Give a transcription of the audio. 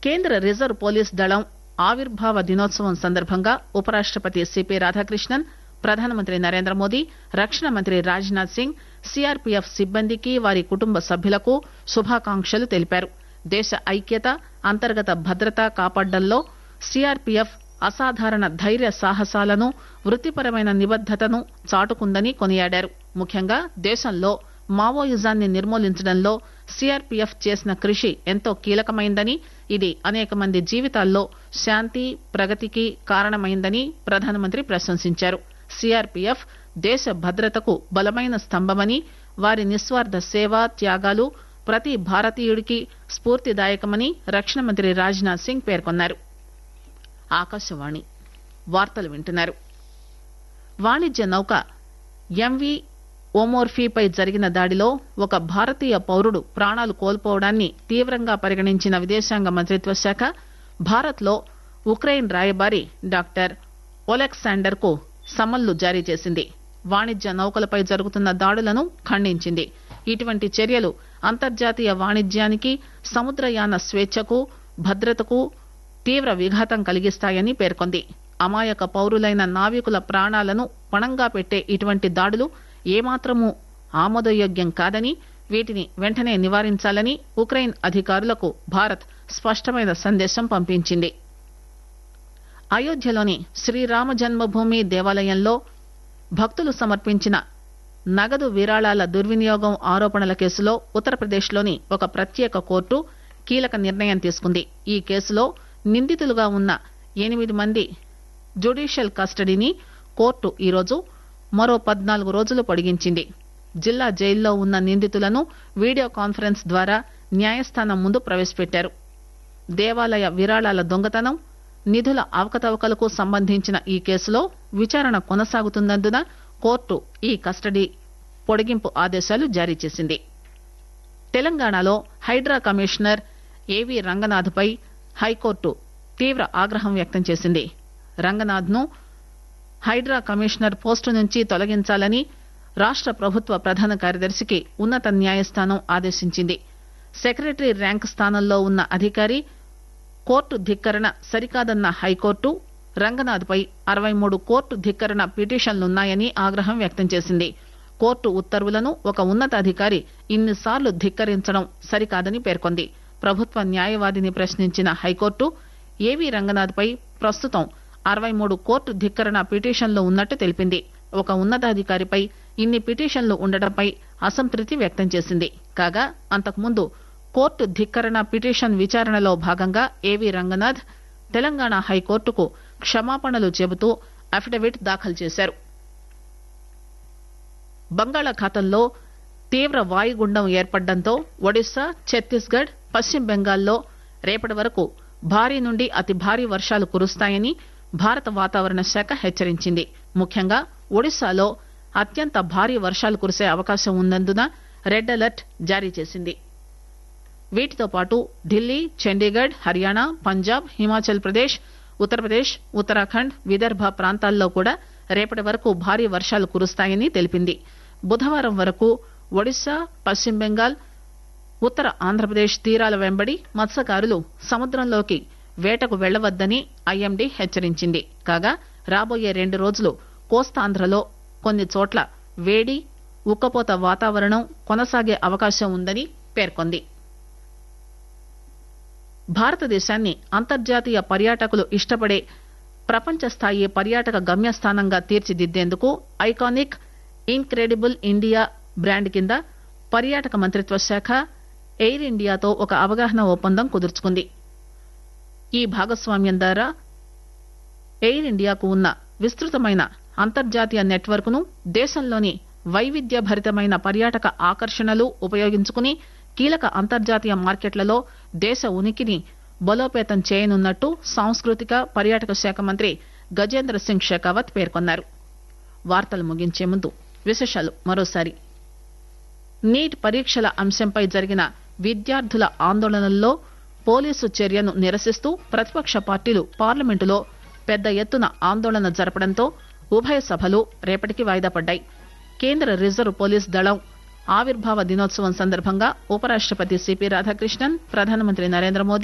కేంద్ర reserve police దళం ఆవిర్భావ దినోత్సవం సందర్భంగా ఉపరాష్టపతి సిపి రాధాకృష్ణన్ ప్రధానమంత్రి నరేంద్ర మోదీ రక్షణ మంత్రి రాజ్ నాథ్ సింగ్ సీఆర్పీఎఫ్ సిబ్బందికి వారి కుటుంబ సభ్యులకు శుభాకాంక్షలు తెలిపారు దేశ ఐక్యత అంతర్గత భద్రత కాపాడడంలో సీఆర్పీఎఫ్ అసాధారణ ధైర్య సాహసాలను వృత్తిపరమైన నిబద్దతను చాటుకుందని కొనియాడారు ముఖ్యంగా దేశంలో మావోయిజాన్ని నిర్మూలించడంలో సీఆర్పీఎఫ్ చేసిన కృషి ఎంతో కీలకమైందని ఇది అనేక మంది జీవితాల్లో శాంతి ప్రగతికి కారణమైందని ప్రధానమంత్రి ప్రశంసించారు సీఆర్పీఎఫ్ దేశ భద్రతకు బలమైన స్తంభమని వారి నిస్వార్థ సేవ త్యాగాలు ప్రతి భారతీయుడికి స్ఫూర్తిదాయకమని రక్షణ మంత్రి రాజ్నాథ్ సింగ్ పేర్కొన్నారు ఆకాశవాణి వార్తలు వింటున్నారు వాణిజ్య నౌక ఎంవి ఓమోర్ఫీపై జరిగిన దాడిలో ఒక భారతీయ పౌరుడు ప్రాణాలు కోల్పోవడాన్ని తీవ్రంగా పరిగణించిన విదేశాంగ మంత్రిత్వ శాఖ భారత్లో ఉక్రెయిన్ రాయబారి డాక్టర్ ఒలెక్సాండర్ కు సమన్లు జారీ చేసింది వాణిజ్య నౌకలపై జరుగుతున్న దాడులను ఖండించింది ఇటువంటి చర్యలు అంతర్జాతీయ వాణిజ్యానికి సముద్రయాన స్వేచ్ఛకు భద్రతకు తీవ్ర విఘాతం కలిగిస్తాయని పేర్కొంది అమాయక పౌరులైన నావికుల ప్రాణాలను పణంగా పెట్టే ఇటువంటి దాడులు ఏమాత్రమూ ఆమోదయోగ్యం కాదని వీటిని వెంటనే నివారించాలని ఉక్రెయిన్ అధికారులకు భారత్ స్పష్టమైన సందేశం పంపించింది అయోధ్యలోని శ్రీరామ జన్మభూమి దేవాలయంలో భక్తులు సమర్పించిన నగదు విరాళాల దుర్వినియోగం ఆరోపణల కేసులో ఉత్తరప్రదేశ్లోని ఒక ప్రత్యేక కోర్టు కీలక నిర్ణయం తీసుకుంది ఈ కేసులో నిందితులుగా ఉన్న ఎనిమిది మంది జ్యుడిషియల్ కస్టడీని కోర్టు ఈరోజు మరో పద్నాలుగు రోజులు పొడిగించింది జిల్లా జైల్లో ఉన్న నిందితులను వీడియో కాన్ఫరెన్స్ ద్వారా న్యాయస్థానం ముందు ప్రవేశపెట్టారు దేవాలయ విరాళాల దొంగతనం నిధుల అవకతవకలకు సంబంధించిన ఈ కేసులో విచారణ కొనసాగుతున్నందున కోర్టు ఈ కస్టడీ పొడిగింపు ఆదేశాలు జారీ చేసింది తెలంగాణలో హైడ్రా కమిషనర్ ఏవి రంగనాథ్ పై హైకోర్టు తీవ్ర ఆగ్రహం వ్యక్తం చేసింది రంగనాథ్ ను హైడ్రా కమిషనర్ పోస్టు నుంచి తొలగించాలని రాష్ట ప్రభుత్వ ప్రధాన కార్యదర్శికి ఉన్నత న్యాయస్థానం ఆదేశించింది సెక్రటరీ ర్యాంక్ స్థానంలో ఉన్న అధికారి కోర్టు ధిక్కరణ సరికాదన్న హైకోర్టు రంగనాథ్ పై అరవై మూడు కోర్టు ధిక్కరణ పిటిషన్లున్నాయని ఆగ్రహం వ్యక్తం చేసింది కోర్టు ఉత్తర్వులను ఒక ఉన్నతాధికారి ఇన్నిసార్లు ధిక్కరించడం సరికాదని పేర్కొంది ప్రభుత్వ న్యాయవాదిని ప్రశ్నించిన హైకోర్టు ఏవీ రంగనాథ్ పై ప్రస్తుతం అరవై మూడు కోర్టు ధిక్కరణ పిటిషన్లు ఉన్నట్టు తెలిపింది ఒక ఉన్నతాధికారిపై ఇన్ని పిటిషన్లు ఉండడంపై అసంతృప్తి వ్యక్తం చేసింది కాగా అంతకుముందు కోర్టు ధిక్కరణ పిటిషన్ విచారణలో భాగంగా ఏవీ రంగనాథ్ తెలంగాణ హైకోర్టుకు క్షమాపణలు చెబుతూ అఫిడవిట్ దాఖలు చేశారు బంగాళాఖాతంలో తీవ్ర వాయుగుండం ఏర్పడడంతో ఒడిశా ఛత్తీస్గఢ్ పశ్చిమ బెంగాల్లో రేపటి వరకు భారీ నుండి అతి భారీ వర్షాలు కురుస్తాయని భారత వాతావరణ శాఖ హెచ్చరించింది ముఖ్యంగా ఒడిశాలో అత్యంత భారీ వర్షాలు కురిసే అవకాశం ఉన్నందున రెడ్ అలర్ట్ జారీ చేసింది వీటితో పాటు ఢిల్లీ చండీగఢ్ హర్యానా పంజాబ్ హిమాచల్ ప్రదేశ్ ఉత్తరప్రదేశ్ ఉత్తరాఖండ్ విదర్భ ప్రాంతాల్లో కూడా రేపటి వరకు భారీ వర్షాలు కురుస్తాయని తెలిపింది బుధవారం వరకు ఒడిశా పశ్చిమ బెంగాల్ ఉత్తర ఆంధ్రప్రదేశ్ తీరాల వెంబడి మత్స్యకారులు సముద్రంలోకి వేటకు వెళ్లవద్దని ఐఎండీ హెచ్చరించింది కాగా రాబోయే రెండు రోజులు కోస్తాంధ్రలో కొన్ని చోట్ల వేడి ఉక్కపోత వాతావరణం కొనసాగే అవకాశం ఉందని పేర్కొంది భారతదేశాన్ని అంతర్జాతీయ పర్యాటకులు ఇష్టపడే ప్రపంచ స్థాయి పర్యాటక గమ్యస్థానంగా తీర్చిదిద్దేందుకు ఐకానిక్ ఇన్క్రెడిబుల్ ఇండియా బ్రాండ్ కింద పర్యాటక మంత్రిత్వ శాఖ ఎయిర్ ఇండియాతో ఒక అవగాహన ఒప్పందం కుదుర్చుకుంది ఈ భాగస్వామ్యం ద్వారా ఎయిర్ ఇండియాకు ఉన్న విస్తృతమైన అంతర్జాతీయ నెట్వర్క్ ను దేశంలోని వైవిధ్య భరితమైన పర్యాటక ఆకర్షణలు ఉపయోగించుకుని కీలక అంతర్జాతీయ మార్కెట్లలో దేశ ఉనికిని బలోపేతం చేయనున్నట్టు సాంస్కృతిక పర్యాటక శాఖ మంత్రి గజేంద్ర సింగ్ షెకావత్ పేర్కొన్నారు వార్తలు ముగించే ముందు విశేషాలు మరోసారి నీట్ పరీక్షల అంశంపై జరిగిన విద్యార్థుల ఆందోళనల్లో పోలీసు చర్యను నిరసిస్తూ ప్రతిపక్ష పార్టీలు పార్లమెంటులో పెద్ద ఎత్తున ఆందోళన జరపడంతో ఉభయ సభలు రేపటికి వాయిదా పడ్డాయి కేంద్ర రిజర్వ్ పోలీస్ దళం ఆవిర్భావ దినోత్సవం సందర్భంగా ఉపరాష్టపతి సిపి రాధాకృష్ణన్ ప్రధానమంత్రి నరేంద్ర మోదీ